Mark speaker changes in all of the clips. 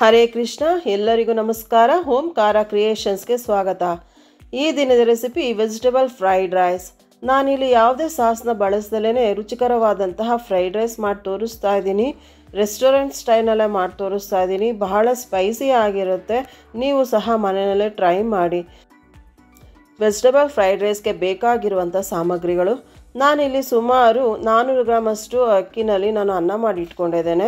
Speaker 1: ಹರೇ ಕೃಷ್ಣ ಎಲ್ಲರಿಗೂ ನಮಸ್ಕಾರ ಹೋಮ್ ಖಾರ ಕ್ರಿಯೇಷನ್ಸ್ಗೆ ಸ್ವಾಗತ ಈ ದಿನದ ರೆಸಿಪಿ ವೆಜಿಟೇಬಲ್ ಫ್ರೈಡ್ ರೈಸ್ ನಾನಿಲ್ಲಿ ಯಾವುದೇ ಸಾಸ್ನ ಬಳಸ್ದಲೇ ರುಚಿಕರವಾದಂತಹ ಫ್ರೈಡ್ ರೈಸ್ ಮಾಡಿ ತೋರಿಸ್ತಾ ಇದ್ದೀನಿ ರೆಸ್ಟೋರೆಂಟ್ ಸ್ಟೈಲಲ್ಲೇ ಮಾಡಿ ತೋರಿಸ್ತಾ ಇದ್ದೀನಿ ಬಹಳ ಸ್ಪೈಸಿ ಆಗಿರುತ್ತೆ ನೀವು ಸಹ ಮನೆಯಲ್ಲೇ ಟ್ರೈ ಮಾಡಿ ವೆಜಿಟೇಬಲ್ ಫ್ರೈಡ್ ರೈಸ್ಗೆ ಬೇಕಾಗಿರುವಂಥ ಸಾಮಗ್ರಿಗಳು ನಾನಿಲ್ಲಿ ಸುಮಾರು ನಾನ್ನೂರು ಗ್ರಾಮಷ್ಟು ಅಕ್ಕಿನಲ್ಲಿ ನಾನು ಅನ್ನ ಮಾಡಿ ಇಟ್ಕೊಂಡಿದ್ದೇನೆ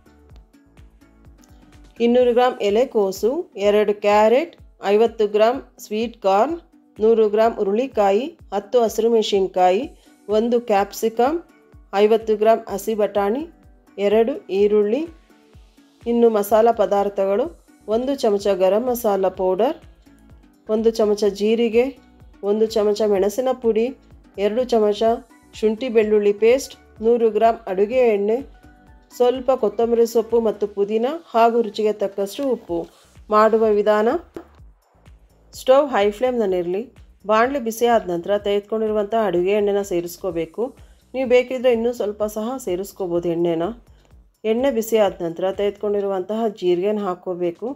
Speaker 1: ಇನ್ನೂರು ಗ್ರಾಮ್ ಎಲೆಕೋಸು ಎರಡು ಕ್ಯಾರೆಟ್ ಐವತ್ತು ಗ್ರಾಮ್ ಸ್ವೀಟ್ ಕಾರ್ನ್ ನೂರು ಗ್ರಾಮ್ ಹುರುಳಿಕಾಯಿ ಹತ್ತು ಹಸಿರು ಮೆಣಸಿನ್ಕಾಯಿ ಒಂದು ಕ್ಯಾಪ್ಸಿಕಮ್ ಐವತ್ತು ಗ್ರಾಮ್ ಹಸಿ ಬಟಾಣಿ ಎರಡು ಈರುಳ್ಳಿ ಇನ್ನು ಮಸಾಲ ಪದಾರ್ಥಗಳು ಒಂದು ಚಮಚ ಗರಂ ಮಸಾಲ ಪೌಡರ್ ಒಂದು ಚಮಚ ಜೀರಿಗೆ ಒಂದು ಚಮಚ ಮೆಣಸಿನ ಪುಡಿ ಎರಡು ಚಮಚ ಶುಂಠಿ ಬೆಳ್ಳುಳ್ಳಿ ಪೇಸ್ಟ್ ನೂರು ಗ್ರಾಮ್ ಅಡುಗೆ ಎಣ್ಣೆ ಸ್ವಲ್ಪ ಕೊತ್ತಂಬರಿ ಸೊಪ್ಪು ಮತ್ತು ಪುದೀನ ಹಾಗೂ ರುಚಿಗೆ ತಕ್ಕಷ್ಟು ಉಪ್ಪು ಮಾಡುವ ವಿಧಾನ ಸ್ಟವ್ ಹೈ ಫ್ಲೇಮ್ನಲ್ಲಿರಲಿ ಬಾಣಲೆ ಬಿಸಿ ಆದ ನಂತರ ತೆಗೆದುಕೊಂಡಿರುವಂಥ ಅಡುಗೆ ಎಣ್ಣೆನ ಸೇರಿಸ್ಕೋಬೇಕು ನೀವು ಬೇಕಿದ್ದರೆ ಇನ್ನೂ ಸ್ವಲ್ಪ ಸಹ ಸೇರಿಸ್ಕೋಬೋದು ಎಣ್ಣೆನ ಎಣ್ಣೆ ಬಿಸಿ ಆದ ನಂತರ ತೆಗೆದುಕೊಂಡಿರುವಂತಹ ಜೀರಿಗೆನ ಹಾಕ್ಕೋಬೇಕು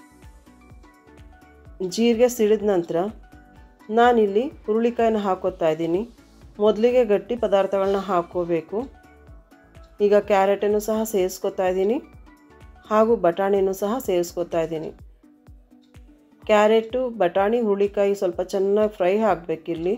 Speaker 1: ಜೀರಿಗೆ ಸಿಡಿದ ನಂತರ ನಾನಿಲ್ಲಿ ಹುರುಳಿಕಾಯಿನ ಹಾಕೋತಾ ಇದ್ದೀನಿ ಮೊದಲಿಗೆ ಗಟ್ಟಿ ಪದಾರ್ಥಗಳನ್ನ ಹಾಕ್ಕೋಬೇಕು ಈಗ ಕ್ಯಾರೆಟನ್ನು ಸಹ ಸೇರಿಸ್ಕೊತಾ ಇದ್ದೀನಿ ಹಾಗೂ ಬಟಾಣಿನೂ ಸಹ ಸೇರಿಸ್ಕೊತಾ ಇದ್ದೀನಿ ಕ್ಯಾರೆಟು ಬಟಾಣಿ ಹುರುಳಿಕಾಯಿ ಸ್ವಲ್ಪ ಚೆನ್ನಾಗಿ ಫ್ರೈ ಆಗಬೇಕಿಲ್ಲಿ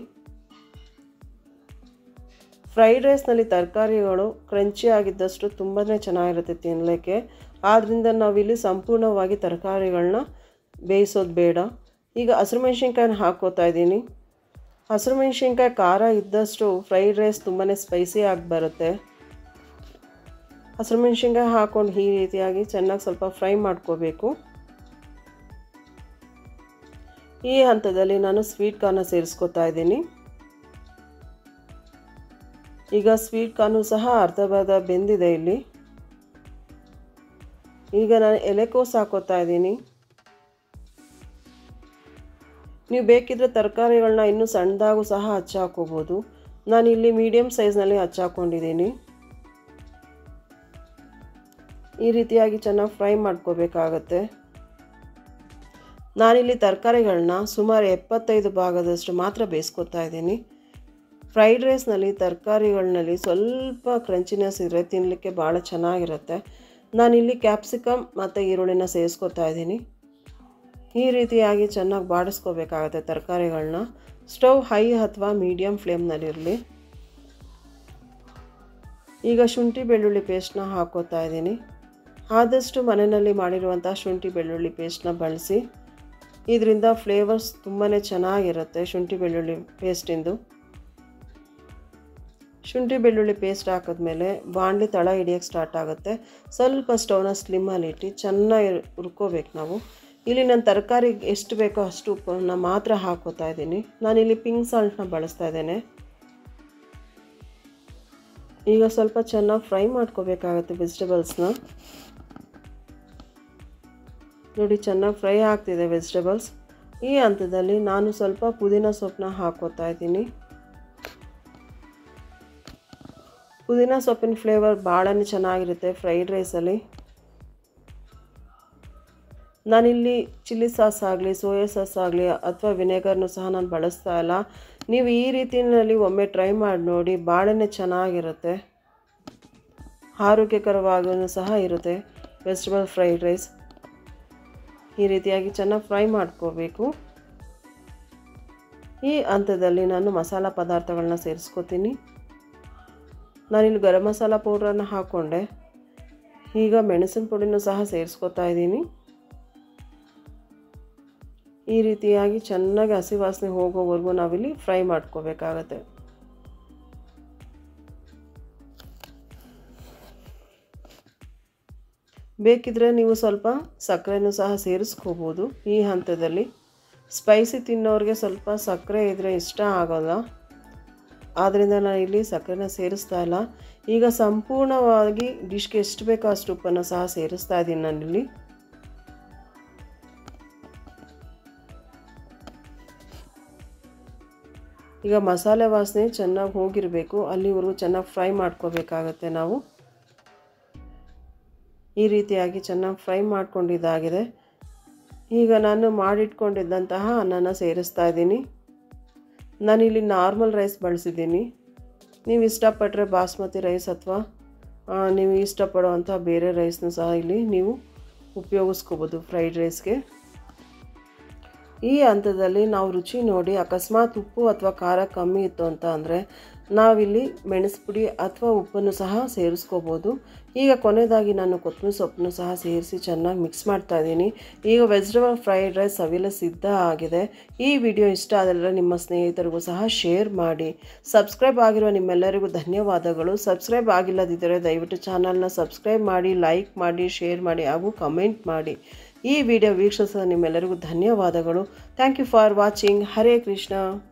Speaker 1: ಫ್ರೈಡ್ ರೈಸ್ನಲ್ಲಿ ತರಕಾರಿಗಳು ಕ್ರಂಚಿ ಆಗಿದ್ದಷ್ಟು ತುಂಬಾ ಚೆನ್ನಾಗಿರುತ್ತೆ ತಿನ್ನಲಿಕ್ಕೆ ಆದ್ದರಿಂದ ನಾವಿಲ್ಲಿ ಸಂಪೂರ್ಣವಾಗಿ ತರಕಾರಿಗಳನ್ನ ಬೇಯಿಸೋದು ಬೇಡ ಈಗ ಹಸಿರು ಮೆಣಸಿನ್ಕಾಯಿನ ಹಾಕ್ಕೋತಾ ಇದ್ದೀನಿ ಹಸಿರು ಮೆಣಸಿನ್ಕಾಯಿ ಖಾರ ಇದ್ದಷ್ಟು ಫ್ರೈಡ್ ರೈಸ್ ತುಂಬಾ ಸ್ಪೈಸಿ ಆಗಿ ಬರುತ್ತೆ ಹಸಿರು ಮೆಣಸಿನ್ಕಾಯಿ ಹಾಕ್ಕೊಂಡು ಈ ರೀತಿಯಾಗಿ ಚೆನ್ನಾಗಿ ಸ್ವಲ್ಪ ಫ್ರೈ ಮಾಡ್ಕೋಬೇಕು ಈ ಹಂತದಲ್ಲಿ ನಾನು ಸ್ವೀಟ್ ಕಾರ್ನ ಸೇರಿಸ್ಕೊತಾ ಇದ್ದೀನಿ ಈಗ ಸ್ವೀಟ್ ಕಾರ್ನು ಸಹ ಅರ್ಧ ಬರ್ಧ ಬೆಂದಿದೆ ಇಲ್ಲಿ ಈಗ ನಾನು ಎಲೆಕೋಸು ಹಾಕೋತಾ ಇದ್ದೀನಿ ನೀವು ಬೇಕಿದ್ರೆ ತರಕಾರಿಗಳನ್ನ ಇನ್ನೂ ಸಣ್ಣದಾಗೂ ಸಹ ಹಚ್ಚಾಕೋಬೋದು ನಾನಿಲ್ಲಿ ಮೀಡಿಯಮ್ ಸೈಜ್ನಲ್ಲಿ ಹಚ್ಚಾಕೊಂಡಿದ್ದೀನಿ ಈ ರೀತಿಯಾಗಿ ಚೆನ್ನಾಗಿ ಫ್ರೈ ಮಾಡ್ಕೋಬೇಕಾಗತ್ತೆ ನಾನಿಲ್ಲಿ ತರಕಾರಿಗಳನ್ನ ಸುಮಾರು ಎಪ್ಪತ್ತೈದು ಭಾಗದಷ್ಟು ಮಾತ್ರ ಬೇಯಿಸ್ಕೊತಾ ಇದ್ದೀನಿ ಫ್ರೈಡ್ ರೈಸ್ನಲ್ಲಿ ತರಕಾರಿಗಳಲ್ಲಿ ಸ್ವಲ್ಪ ಕ್ರಂಚಿನೆಸ್ ಇದ್ದರೆ ತಿನ್ನಲಿಕ್ಕೆ ಭಾಳ ಚೆನ್ನಾಗಿರುತ್ತೆ ನಾನಿಲ್ಲಿ ಕ್ಯಾಪ್ಸಿಕಮ್ ಮತ್ತು ಈರುಳ್ಳಿನ ಸೇರಿಸ್ಕೊತಾ ಇದ್ದೀನಿ ಈ ರೀತಿಯಾಗಿ ಚೆನ್ನಾಗಿ ಬಾಡಿಸ್ಕೋಬೇಕಾಗತ್ತೆ ತರಕಾರಿಗಳನ್ನ ಸ್ಟವ್ ಹೈ ಅಥವಾ ಮೀಡಿಯಮ್ ಫ್ಲೇಮ್ನಲ್ಲಿರಲಿ ಈಗ ಶುಂಠಿ ಬೆಳ್ಳುಳ್ಳಿ ಪೇಸ್ಟ್ನ ಹಾಕೋತಾ ಇದ್ದೀನಿ ಆದಷ್ಟು ಮನೆಯಲ್ಲಿ ಮಾಡಿರುವಂಥ ಶುಂಠಿ ಬೆಳ್ಳುಳ್ಳಿ ಪೇಸ್ಟ್ನ ಬಳಸಿ ಇದರಿಂದ ಫ್ಲೇವರ್ಸ್ ತುಂಬಾ ಚೆನ್ನಾಗಿರುತ್ತೆ ಶುಂಠಿ ಬೆಳ್ಳುಳ್ಳಿ ಪೇಸ್ಟಿಂದು ಶುಂಠಿ ಬೆಳ್ಳುಳ್ಳಿ ಪೇಸ್ಟ್ ಹಾಕಿದ್ಮೇಲೆ ಬಾಣಲಿ ತಳ ಹಿಡಿಯೋಕ್ಕೆ ಸ್ಟಾರ್ಟ್ ಆಗುತ್ತೆ ಸ್ವಲ್ಪ ಸ್ಟವ್ನ ಸ್ಲಿಮ್ಮಲ್ಲಿ ಇಟ್ಟು ಚೆನ್ನಾಗಿ ಹುರ್ಕೋಬೇಕು ನಾವು ಇಲ್ಲಿ ನಾನು ತರಕಾರಿಗೆ ಎಷ್ಟು ಬೇಕೋ ಅಷ್ಟು ಉಪ್ಪನ್ನು ಮಾತ್ರ ಹಾಕೋತಾ ಇದ್ದೀನಿ ನಾನಿಲ್ಲಿ ಪಿಂಕ್ ಸಾಲ್ಟ್ನ ಬಳಸ್ತಾ ಇದ್ದೇನೆ ಈಗ ಸ್ವಲ್ಪ ಚೆನ್ನಾಗಿ ಫ್ರೈ ಮಾಡ್ಕೋಬೇಕಾಗತ್ತೆ ವೆಜಿಟೇಬಲ್ಸ್ನ ನೋಡಿ ಚೆನ್ನಾಗಿ ಫ್ರೈ ಆಗ್ತಿದೆ ವೆಜಿಟೇಬಲ್ಸ್ ಈ ಹಂತದಲ್ಲಿ ನಾನು ಸ್ವಲ್ಪ ಪುದೀನ ಸೊಪ್ಪನ್ನ ಹಾಕೋತಾ ಇದ್ದೀನಿ ಪುದೀನ ಸೊಪ್ಪಿನ ಫ್ಲೇವರ್ ಭಾಳನೇ ಚೆನ್ನಾಗಿರುತ್ತೆ ಫ್ರೈಡ್ ರೈಸಲ್ಲಿ ನಾನಿಲ್ಲಿ ಚಿಲ್ಲಿ ಸಾಸ್ ಆಗಲಿ ಸೋಯಾ ಸಾಸ್ ಆಗಲಿ ಅಥವಾ ವಿನೆಗರ್ನು ಸಹ ನಾನು ಬಳಸ್ತಾ ಇಲ್ಲ ನೀವು ಈ ರೀತಿಯಲ್ಲಿ ಒಮ್ಮೆ ಟ್ರೈ ಮಾಡಿ ನೋಡಿ ಭಾಳನೇ ಚೆನ್ನಾಗಿರುತ್ತೆ ಆರೋಗ್ಯಕರವಾಗೂ ಸಹ ಇರುತ್ತೆ ವೆಜಿಟೇಬಲ್ ಫ್ರೈಡ್ ರೈಸ್ ಈ ರೀತಿಯಾಗಿ ಚೆನ್ನಾಗಿ ಫ್ರೈ ಮಾಡ್ಕೋಬೇಕು ಈ ಹಂತದಲ್ಲಿ ನಾನು ಮಸಾಲ ಪದಾರ್ಥಗಳನ್ನ ಸೇರಿಸ್ಕೋತೀನಿ ನಾನಿಲ್ಲಿ ಗರಂ ಮಸಾಲ ಪೌಡ್ರನ್ನು ಹಾಕ್ಕೊಂಡೆ ಈಗ ಮೆಣಸಿನ ಪುಡಿನೂ ಸಹ ಸೇರಿಸ್ಕೊತಾ ಇದ್ದೀನಿ ಈ ರೀತಿಯಾಗಿ ಚೆನ್ನಾಗಿ ಹಸಿ ವಾಸನೆ ಹೋಗೋವರೆಗೂ ನಾವಿಲ್ಲಿ ಫ್ರೈ ಮಾಡ್ಕೋಬೇಕಾಗತ್ತೆ ಬೇಕಿದ್ರೆ ನೀವು ಸ್ವಲ್ಪ ಸಕ್ಕರೆನೂ ಸಹ ಸೇರಿಸ್ಕೋಬೋದು ಈ ಹಂತದಲ್ಲಿ ಸ್ಪೈಸಿ ತಿನ್ನೋರಿಗೆ ಸ್ವಲ್ಪ ಸಕ್ಕರೆ ಇದ್ದರೆ ಇಷ್ಟ ಆಗೋಲ್ಲ ಆದ್ದರಿಂದ ನಾನು ಇಲ್ಲಿ ಸಕ್ಕರೆನ ಸೇರಿಸ್ತಾ ಇಲ್ಲ ಈಗ ಸಂಪೂರ್ಣವಾಗಿ ಡಿಶ್ಗೆ ಎಷ್ಟು ಬೇಕೋ ಅಷ್ಟು ಉಪ್ಪನ್ನು ಸಹ ಸೇರಿಸ್ತಾ ಇದ್ದೀನಿ ನಾನಿಲ್ಲಿ ಈಗ ಮಸಾಲೆ ವಾಸನೆ ಚೆನ್ನಾಗಿ ಹೋಗಿರಬೇಕು ಅಲ್ಲಿವರೆಗೂ ಚೆನ್ನಾಗಿ ಫ್ರೈ ಮಾಡ್ಕೋಬೇಕಾಗತ್ತೆ ನಾವು ಈ ರೀತಿಯಾಗಿ ಚೆನ್ನಾಗಿ ಫ್ರೈ ಮಾಡ್ಕೊಂಡಿದ್ದಾಗಿದೆ ಈಗ ನಾನು ಮಾಡಿಟ್ಕೊಂಡಿದ್ದಂತಹ ಅನ್ನನ ಸೇರಿಸ್ತಾ ಇದ್ದೀನಿ ನಾನಿಲ್ಲಿ ನಾರ್ಮಲ್ ರೈಸ್ ಬಳಸಿದ್ದೀನಿ ನೀವು ಇಷ್ಟಪಟ್ಟರೆ ಬಾಸ್ಮತಿ ರೈಸ್ ಅಥವಾ ನೀವು ಇಷ್ಟಪಡುವಂಥ ಬೇರೆ ರೈಸ್ನ ಸಹ ಇಲ್ಲಿ ನೀವು ಉಪಯೋಗಿಸ್ಕೋಬೋದು ಫ್ರೈಡ್ ರೈಸ್ಗೆ ಈ ಹಂತದಲ್ಲಿ ನಾವು ರುಚಿ ನೋಡಿ ಅಕಸ್ಮಾತ್ ಉಪ್ಪು ಅಥವಾ ಖಾರ ಕಮ್ಮಿ ಇತ್ತು ಅಂತ ಅಂದರೆ ನಾವಿಲ್ಲಿ ಮೆಣಸು ಪುಡಿ ಅಥವಾ ಉಪ್ಪನ್ನು ಸಹ ಸೇರಿಸ್ಕೋಬೋದು ಈಗ ಕೊನೆಯದಾಗಿ ನಾನು ಕೊತ್ತಂಬರಿ ಸೊಪ್ಪನ್ನು ಸಹ ಸೇರಿಸಿ ಚೆನ್ನಾಗಿ ಮಿಕ್ಸ್ ಮಾಡ್ತಾ ಇದ್ದೀನಿ ಈಗ ವೆಜಿಟೇಬಲ್ ಫ್ರೈಡ್ ರೈಸ್ ಸವಿಲ ಸಿದ್ಧ ಆಗಿದೆ ಈ ವಿಡಿಯೋ ಇಷ್ಟ ಆದರೆ ನಿಮ್ಮ ಸ್ನೇಹಿತರಿಗೂ ಸಹ ಶೇರ್ ಮಾಡಿ ಸಬ್ಸ್ಕ್ರೈಬ್ ಆಗಿರುವ ನಿಮ್ಮೆಲ್ಲರಿಗೂ ಧನ್ಯವಾದಗಳು ಸಬ್ಸ್ಕ್ರೈಬ್ ಆಗಿಲ್ಲದಿದ್ದರೆ ದಯವಿಟ್ಟು ಚಾನಲ್ನ ಸಬ್ಸ್ಕ್ರೈಬ್ ಮಾಡಿ ಲೈಕ್ ಮಾಡಿ ಶೇರ್ ಮಾಡಿ ಹಾಗೂ ಕಮೆಂಟ್ ಮಾಡಿ ಈ ವಿಡಿಯೋ ವೀಕ್ಷಿಸಿದ ನಿಮ್ಮೆಲ್ಲರಿಗೂ ಧನ್ಯವಾದಗಳು thank you for watching Hare Krishna